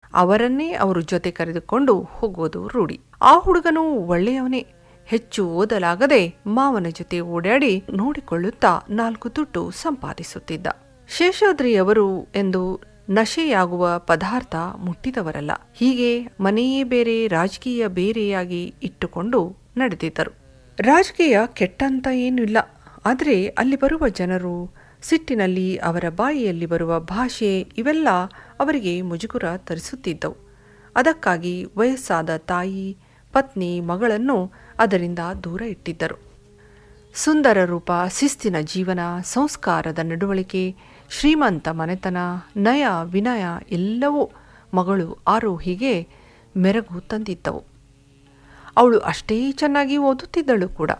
ಅವರನ್ನೇ ಅವರು ಜೊತೆ ಕರೆದುಕೊಂಡು ಹೋಗೋದು ರೂಢಿ ಆ ಹುಡುಗನು ಒಳ್ಳೆಯವನೇ ಹೆಚ್ಚು ಓದಲಾಗದೆ ಮಾವನ ಜೊತೆ ಓಡಾಡಿ ನೋಡಿಕೊಳ್ಳುತ್ತಾ ನಾಲ್ಕು ದುಡ್ಡು ಸಂಪಾದಿಸುತ್ತಿದ್ದ ಶೇಷಾದ್ರಿಯವರು ಎಂದು ನಶೆಯಾಗುವ ಪದಾರ್ಥ ಮುಟ್ಟಿದವರಲ್ಲ ಹೀಗೆ ಮನೆಯೇ ಬೇರೆ ರಾಜಕೀಯ ಬೇರೆಯಾಗಿ ಇಟ್ಟುಕೊಂಡು ನಡೆದಿದ್ದರು ರಾಜಕೀಯ ಕೆಟ್ಟಂತ ಏನೂ ಇಲ್ಲ ಆದರೆ ಅಲ್ಲಿ ಬರುವ ಜನರು ಸಿಟ್ಟಿನಲ್ಲಿ ಅವರ ಬಾಯಿಯಲ್ಲಿ ಬರುವ ಭಾಷೆ ಇವೆಲ್ಲ ಅವರಿಗೆ ಮುಜುಗುರ ತರಿಸುತ್ತಿದ್ದವು ಅದಕ್ಕಾಗಿ ವಯಸ್ಸಾದ ತಾಯಿ ಪತ್ನಿ ಮಗಳನ್ನು ಅದರಿಂದ ದೂರ ಇಟ್ಟಿದ್ದರು ಸುಂದರ ರೂಪ ಶಿಸ್ತಿನ ಜೀವನ ಸಂಸ್ಕಾರದ ನಡವಳಿಕೆ ಶ್ರೀಮಂತ ಮನೆತನ ನಯ ವಿನಯ ಎಲ್ಲವೂ ಮಗಳು ಆರೋಹಿಗೆ ಮೆರಗು ತಂದಿದ್ದವು ಅವಳು ಅಷ್ಟೇ ಚೆನ್ನಾಗಿ ಓದುತ್ತಿದ್ದಳು ಕೂಡ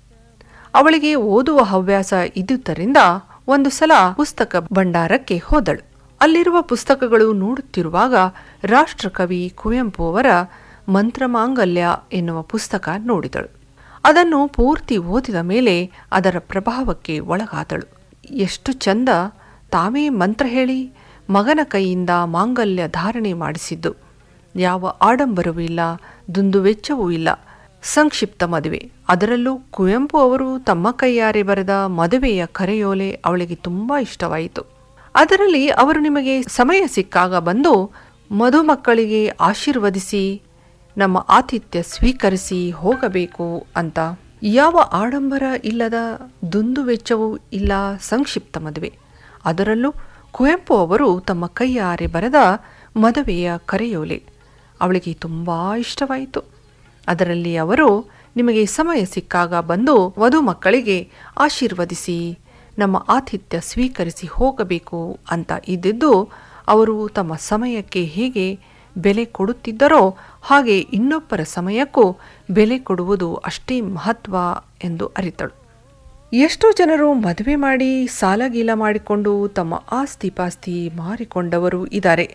ಅವಳಿಗೆ ಓದುವ ಹವ್ಯಾಸ ಇದ್ದುದರಿಂದ ಒಂದು ಸಲ ಪುಸ್ತಕ ಭಂಡಾರಕ್ಕೆ ಹೋದಳು ಅಲ್ಲಿರುವ ಪುಸ್ತಕಗಳು ನೋಡುತ್ತಿರುವಾಗ ರಾಷ್ಟ್ರಕವಿ ಕುವೆಂಪು ಅವರ ಮಂತ್ರಮಾಂಗಲ್ಯ ಎನ್ನುವ ಪುಸ್ತಕ ನೋಡಿದಳು ಅದನ್ನು ಪೂರ್ತಿ ಓದಿದ ಮೇಲೆ ಅದರ ಪ್ರಭಾವಕ್ಕೆ ಒಳಗಾದಳು ಎಷ್ಟು ಚಂದ ತಾವೇ ಮಂತ್ರ ಹೇಳಿ ಮಗನ ಕೈಯಿಂದ ಮಾಂಗಲ್ಯ ಧಾರಣೆ ಮಾಡಿಸಿದ್ದು ಯಾವ ಆಡಂಬರವೂ ಇಲ್ಲ ದುಂದುವೆಚ್ಚವೂ ಇಲ್ಲ ಸಂಕ್ಷಿಪ್ತ ಮದುವೆ ಅದರಲ್ಲೂ ಕುವೆಂಪು ಅವರು ತಮ್ಮ ಕೈಯಾರೆ ಬರೆದ ಮದುವೆಯ ಕರೆಯೋಲೆ ಅವಳಿಗೆ ತುಂಬಾ ಇಷ್ಟವಾಯಿತು ಅದರಲ್ಲಿ ಅವರು ನಿಮಗೆ ಸಮಯ ಸಿಕ್ಕಾಗ ಬಂದು ಮಧುಮಕ್ಕಳಿಗೆ ಆಶೀರ್ವದಿಸಿ ನಮ್ಮ ಆತಿಥ್ಯ ಸ್ವೀಕರಿಸಿ ಹೋಗಬೇಕು ಅಂತ ಯಾವ ಆಡಂಬರ ಇಲ್ಲದ ದುಂದುವೆಚ್ಚವೂ ಇಲ್ಲ ಸಂಕ್ಷಿಪ್ತ ಮದುವೆ ಅದರಲ್ಲೂ ಕುವೆಂಪು ಅವರು ತಮ್ಮ ಕೈಯಾರೆ ಬರೆದ ಮದುವೆಯ ಕರೆಯೋಲೆ ಅವಳಿಗೆ ತುಂಬಾ ಇಷ್ಟವಾಯಿತು ಅದರಲ್ಲಿ ಅವರು ನಿಮಗೆ ಸಮಯ ಸಿಕ್ಕಾಗ ಬಂದು ವಧು ಮಕ್ಕಳಿಗೆ ಆಶೀರ್ವದಿಸಿ ನಮ್ಮ ಆತಿಥ್ಯ ಸ್ವೀಕರಿಸಿ ಹೋಗಬೇಕು ಅಂತ ಇದ್ದಿದ್ದು ಅವರು ತಮ್ಮ ಸಮಯಕ್ಕೆ ಹೇಗೆ ಬೆಲೆ ಕೊಡುತ್ತಿದ್ದರೋ ಹಾಗೆ ಇನ್ನೊಬ್ಬರ ಸಮಯಕ್ಕೂ ಬೆಲೆ ಕೊಡುವುದು ಅಷ್ಟೇ ಮಹತ್ವ ಎಂದು ಅರಿತಳು ಎಷ್ಟೋ ಜನರು ಮದುವೆ ಮಾಡಿ ಸಾಲಗೀಲ ಮಾಡಿಕೊಂಡು ತಮ್ಮ ಆಸ್ತಿ ಪಾಸ್ತಿ ಮಾರಿಕೊಂಡವರು ಇದ್ದಾರೆ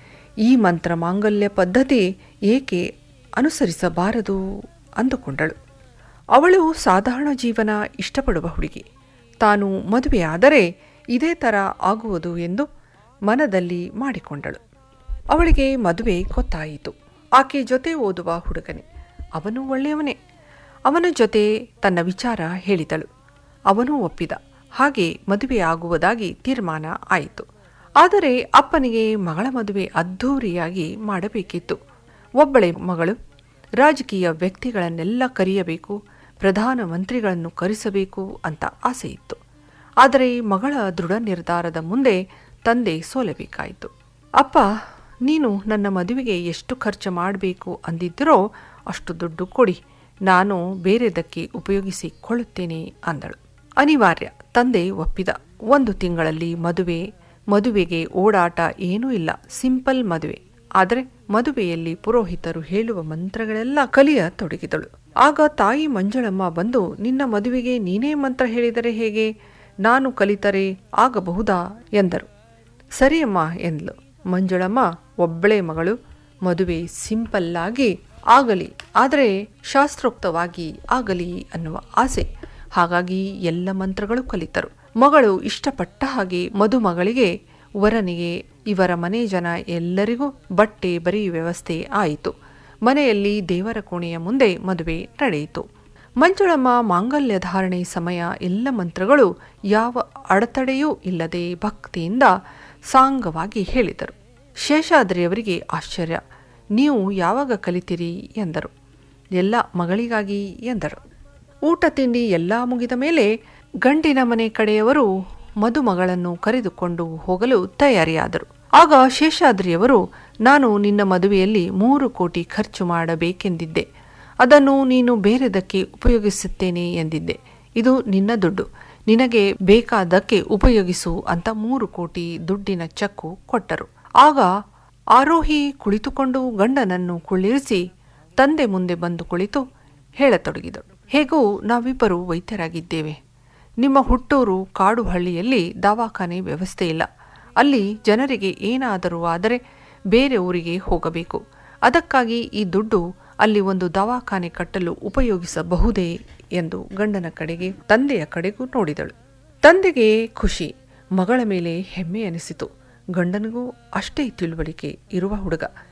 ಈ ಮಂತ್ರ ಮಾಂಗಲ್ಯ ಪದ್ಧತಿ ಏಕೆ ಅನುಸರಿಸಬಾರದು ಅಂದುಕೊಂಡಳು ಅವಳು ಸಾಧಾರಣ ಜೀವನ ಇಷ್ಟಪಡುವ ಹುಡುಗಿ ತಾನು ಮದುವೆಯಾದರೆ ಇದೇ ಥರ ಆಗುವುದು ಎಂದು ಮನದಲ್ಲಿ ಮಾಡಿಕೊಂಡಳು ಅವಳಿಗೆ ಮದುವೆ ಗೊತ್ತಾಯಿತು ಆಕೆ ಜೊತೆ ಓದುವ ಹುಡುಗನೇ ಅವನು ಒಳ್ಳೆಯವನೇ ಅವನ ಜೊತೆ ತನ್ನ ವಿಚಾರ ಹೇಳಿದಳು ಅವನೂ ಒಪ್ಪಿದ ಹಾಗೆ ಮದುವೆಯಾಗುವುದಾಗಿ ತೀರ್ಮಾನ ಆಯಿತು ಆದರೆ ಅಪ್ಪನಿಗೆ ಮಗಳ ಮದುವೆ ಅದ್ಧೂರಿಯಾಗಿ ಮಾಡಬೇಕಿತ್ತು ಒಬ್ಬಳೆ ಮಗಳು ರಾಜಕೀಯ ವ್ಯಕ್ತಿಗಳನ್ನೆಲ್ಲ ಕರೆಯಬೇಕು ಪ್ರಧಾನಮಂತ್ರಿಗಳನ್ನು ಕರೆಸಬೇಕು ಅಂತ ಆಸೆ ಇತ್ತು ಆದರೆ ಮಗಳ ದೃಢ ನಿರ್ಧಾರದ ಮುಂದೆ ತಂದೆ ಸೋಲಬೇಕಾಯಿತು ಅಪ್ಪ ನೀನು ನನ್ನ ಮದುವೆಗೆ ಎಷ್ಟು ಖರ್ಚು ಮಾಡಬೇಕು ಅಂದಿದ್ದರೋ ಅಷ್ಟು ದುಡ್ಡು ಕೊಡಿ ನಾನು ಬೇರೆದಕ್ಕೆ ಉಪಯೋಗಿಸಿಕೊಳ್ಳುತ್ತೇನೆ ಅಂದಳು ಅನಿವಾರ್ಯ ತಂದೆ ಒಪ್ಪಿದ ಒಂದು ತಿಂಗಳಲ್ಲಿ ಮದುವೆ ಮದುವೆಗೆ ಓಡಾಟ ಏನೂ ಇಲ್ಲ ಸಿಂಪಲ್ ಮದುವೆ ಆದರೆ ಮದುವೆಯಲ್ಲಿ ಪುರೋಹಿತರು ಹೇಳುವ ಮಂತ್ರಗಳೆಲ್ಲ ಕಲಿಯ ತೊಡಗಿದಳು ಆಗ ತಾಯಿ ಮಂಜಳಮ್ಮ ಬಂದು ನಿನ್ನ ಮದುವೆಗೆ ನೀನೇ ಮಂತ್ರ ಹೇಳಿದರೆ ಹೇಗೆ ನಾನು ಕಲಿತರೆ ಆಗಬಹುದಾ ಎಂದರು ಸರಿಯಮ್ಮ ಎಂದ್ಲು ಮಂಜುಳಮ್ಮ ಒಬ್ಬಳೇ ಮಗಳು ಮದುವೆ ಸಿಂಪಲ್ಲಾಗಿ ಆಗಲಿ ಆದರೆ ಶಾಸ್ತ್ರೋಕ್ತವಾಗಿ ಆಗಲಿ ಅನ್ನುವ ಆಸೆ ಹಾಗಾಗಿ ಎಲ್ಲ ಮಂತ್ರಗಳು ಕಲಿತರು ಮಗಳು ಇಷ್ಟಪಟ್ಟ ಹಾಗೆ ಮದುಮಗಳಿಗೆ ವರನಿಗೆ ಇವರ ಮನೆ ಜನ ಎಲ್ಲರಿಗೂ ಬಟ್ಟೆ ಬರೀ ವ್ಯವಸ್ಥೆ ಆಯಿತು ಮನೆಯಲ್ಲಿ ದೇವರ ಕೋಣೆಯ ಮುಂದೆ ಮದುವೆ ನಡೆಯಿತು ಮಂಜುಳಮ್ಮ ಮಾಂಗಲ್ಯ ಧಾರಣೆ ಸಮಯ ಎಲ್ಲ ಮಂತ್ರಗಳು ಯಾವ ಅಡೆತಡೆಯೂ ಇಲ್ಲದೆ ಭಕ್ತಿಯಿಂದ ಸಾಂಗವಾಗಿ ಹೇಳಿದರು ಶೇಷಾದ್ರಿಯವರಿಗೆ ಆಶ್ಚರ್ಯ ನೀವು ಯಾವಾಗ ಕಲಿತೀರಿ ಎಂದರು ಎಲ್ಲ ಮಗಳಿಗಾಗಿ ಎಂದರು ಊಟ ತಿಂಡಿ ಎಲ್ಲ ಮುಗಿದ ಮೇಲೆ ಗಂಡಿನ ಮನೆ ಕಡೆಯವರು ಮದುಮಗಳನ್ನು ಕರೆದುಕೊಂಡು ಹೋಗಲು ತಯಾರಿಯಾದರು ಆಗ ಶೇಷಾದ್ರಿಯವರು ನಾನು ನಿನ್ನ ಮದುವೆಯಲ್ಲಿ ಮೂರು ಕೋಟಿ ಖರ್ಚು ಮಾಡಬೇಕೆಂದಿದ್ದೆ ಅದನ್ನು ನೀನು ಬೇರೆದಕ್ಕೆ ಉಪಯೋಗಿಸುತ್ತೇನೆ ಎಂದಿದ್ದೆ ಇದು ನಿನ್ನ ದುಡ್ಡು ನಿನಗೆ ಬೇಕಾದಕ್ಕೆ ಉಪಯೋಗಿಸು ಅಂತ ಮೂರು ಕೋಟಿ ದುಡ್ಡಿನ ಚೆಕ್ಕು ಕೊಟ್ಟರು ಆಗ ಆರೋಹಿ ಕುಳಿತುಕೊಂಡು ಗಂಡನನ್ನು ಕುಳ್ಳಿರಿಸಿ ತಂದೆ ಮುಂದೆ ಬಂದು ಕುಳಿತು ಹೇಳತೊಡಗಿದಳು ಹೇಗೂ ನಾವಿಬ್ಬರು ವೈದ್ಯರಾಗಿದ್ದೇವೆ ನಿಮ್ಮ ಹುಟ್ಟೂರು ಕಾಡು ಹಳ್ಳಿಯಲ್ಲಿ ದವಾಖಾನೆ ವ್ಯವಸ್ಥೆ ಇಲ್ಲ ಅಲ್ಲಿ ಜನರಿಗೆ ಏನಾದರೂ ಆದರೆ ಬೇರೆ ಊರಿಗೆ ಹೋಗಬೇಕು ಅದಕ್ಕಾಗಿ ಈ ದುಡ್ಡು ಅಲ್ಲಿ ಒಂದು ದವಾಖಾನೆ ಕಟ್ಟಲು ಉಪಯೋಗಿಸಬಹುದೇ ಎಂದು ಗಂಡನ ಕಡೆಗೆ ತಂದೆಯ ಕಡೆಗೂ ನೋಡಿದಳು ತಂದೆಗೆ ಖುಷಿ ಮಗಳ ಮೇಲೆ ಹೆಮ್ಮೆ ಅನಿಸಿತು ಗಂಡನಿಗೂ ಅಷ್ಟೇ ತಿಳುವಳಿಕೆ ಇರುವ ಹುಡುಗ